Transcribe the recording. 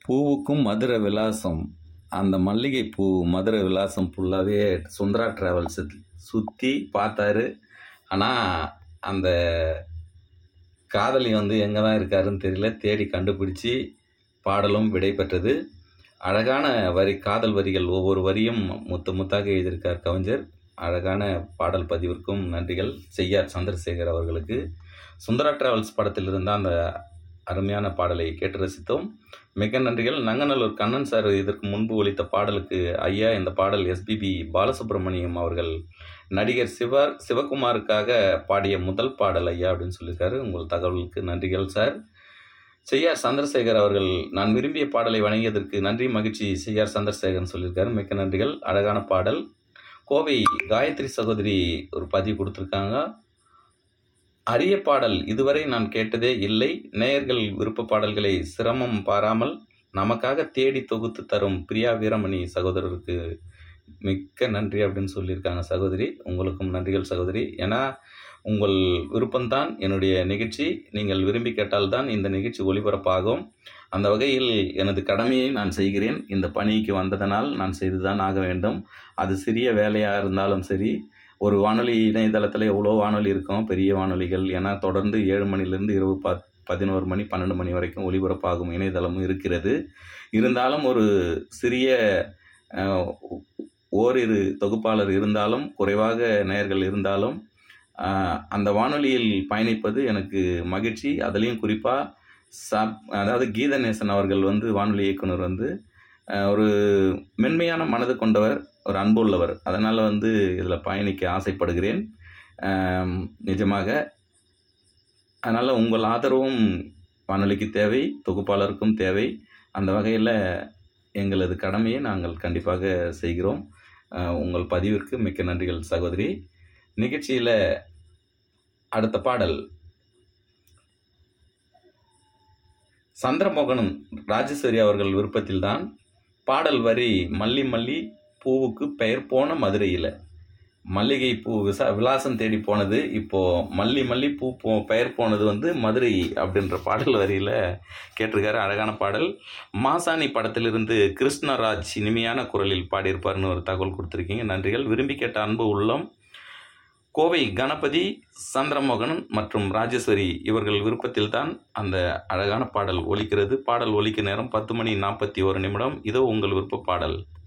பூவுக்கும் மதுர விலாசம் அந்த மல்லிகைப்பூ மதுர விலாசம் ஃபுல்லாகவே சுந்தரா ட்ராவல்ஸ் சுற்றி பார்த்தாரு ஆனால் அந்த காதலி வந்து எங்கே தான் இருக்காருன்னு தெரியல தேடி கண்டுபிடிச்சி பாடலும் விடை பெற்றது அழகான வரி காதல் வரிகள் ஒவ்வொரு வரியும் முத்து முத்தாக எழுதியிருக்கார் கவிஞர் அழகான பாடல் பதிவிற்கும் நன்றிகள் செய்யார் சந்திரசேகர் அவர்களுக்கு சுந்தரா டிராவல்ஸ் படத்தில் இருந்த அந்த அருமையான பாடலை கேட்டு ரசித்தோம் மிக நன்றிகள் நங்கநல்லூர் கண்ணன் சார் இதற்கு முன்பு ஒலித்த பாடலுக்கு ஐயா இந்த பாடல் எஸ்பிபி பாலசுப்ரமணியம் அவர்கள் நடிகர் சிவா சிவகுமாருக்காக பாடிய முதல் பாடல் ஐயா அப்படின்னு சொல்லியிருக்காரு உங்கள் தகவலுக்கு நன்றிகள் சார் செய்யார் சந்திரசேகர் அவர்கள் நான் விரும்பிய பாடலை வழங்கியதற்கு நன்றி மகிழ்ச்சி செய்யார் சந்திரசேகர்னு சொல்லியிருக்காரு மிக்க நன்றிகள் அழகான பாடல் கோவை காயத்ரி சகோதரி ஒரு பதிவு கொடுத்துருக்காங்க அரிய பாடல் இதுவரை நான் கேட்டதே இல்லை நேயர்கள் விருப்ப பாடல்களை சிரமம் பாராமல் நமக்காக தேடி தொகுத்து தரும் பிரியா வீரமணி சகோதரருக்கு மிக்க நன்றி அப்படின்னு சொல்லியிருக்காங்க சகோதரி உங்களுக்கும் நன்றிகள் சகோதரி ஏன்னா உங்கள் விருப்பம்தான் என்னுடைய நிகழ்ச்சி நீங்கள் விரும்பி கேட்டால்தான் இந்த நிகழ்ச்சி ஒளிபரப்பாகும் அந்த வகையில் எனது கடமையை நான் செய்கிறேன் இந்த பணிக்கு வந்ததனால் நான் செய்துதான் ஆக வேண்டும் அது சிறிய வேலையாக இருந்தாலும் சரி ஒரு வானொலி இணையதளத்தில் எவ்வளோ வானொலி இருக்கும் பெரிய வானொலிகள் ஏன்னா தொடர்ந்து ஏழு மணிலேருந்து இரவு பத் பதினோரு மணி பன்னெண்டு மணி வரைக்கும் ஒளிபரப்பாகும் இணையதளமும் இருக்கிறது இருந்தாலும் ஒரு சிறிய அஹ், ஓரிரு தொகுப்பாளர் இருந்தாலும் குறைவாக நேயர்கள் இருந்தாலும் அஹ், அந்த வானொலியில் பயணிப்பது எனக்கு மகிழ்ச்சி அதுலேயும் குறிப்பாக சாப் அதாவது கீதநேசன் அவர்கள் வந்து வானொலி இயக்குனர் வந்து அஹ், ஒரு மென்மையான மனது கொண்டவர் ஒரு அன்பு உள்ளவர் அதனால் வந்து இதில் பயணிக்க ஆசைப்படுகிறேன் ஆம், நிஜமாக அதனால் உங்கள் ஆதரவும் வானொலிக்கு தேவை தொகுப்பாளருக்கும் தேவை அந்த வகையில் எங்களது கடமையை நாங்கள் கண்டிப்பாக செய்கிறோம் அஹ், உங்கள் பதிவிற்கு மிக்க நன்றிகள் சகோதரி நிகழ்ச்சியில் அடுத்த பாடல் சந்திரமோகனும் ராஜேஸ்வரி அவர்கள் விருப்பத்தில்தான் பாடல் வரி மல்லி மல்லி பூவுக்கு பெயர் போன மதுரையில் மல்லிகை பூ விசா விலாசம் தேடி போனது இப்போ மல்லி மல்லி பூ போ பெயர் போனது வந்து மதுரை அப்படின்ற பாடல் வரியில் கேட்டிருக்காரு அழகான பாடல் மாசாணி படத்திலிருந்து கிருஷ்ணராஜ் இனிமையான குரலில் பாடியிருப்பார்னு ஒரு தகவல் கொடுத்துருக்கீங்க நன்றிகள் விரும்பி கேட்ட அன்பு உள்ளம் கோவை கணபதி சந்திரமோகன் மற்றும் ராஜேஸ்வரி இவர்கள் விருப்பத்தில்தான் அந்த அழகான பாடல் ஒலிக்கிறது பாடல் ஒலிக்க நேரம் பத்து மணி நாற்பத்தி ஒரு நிமிடம் இதோ உங்கள் விருப்ப பாடல்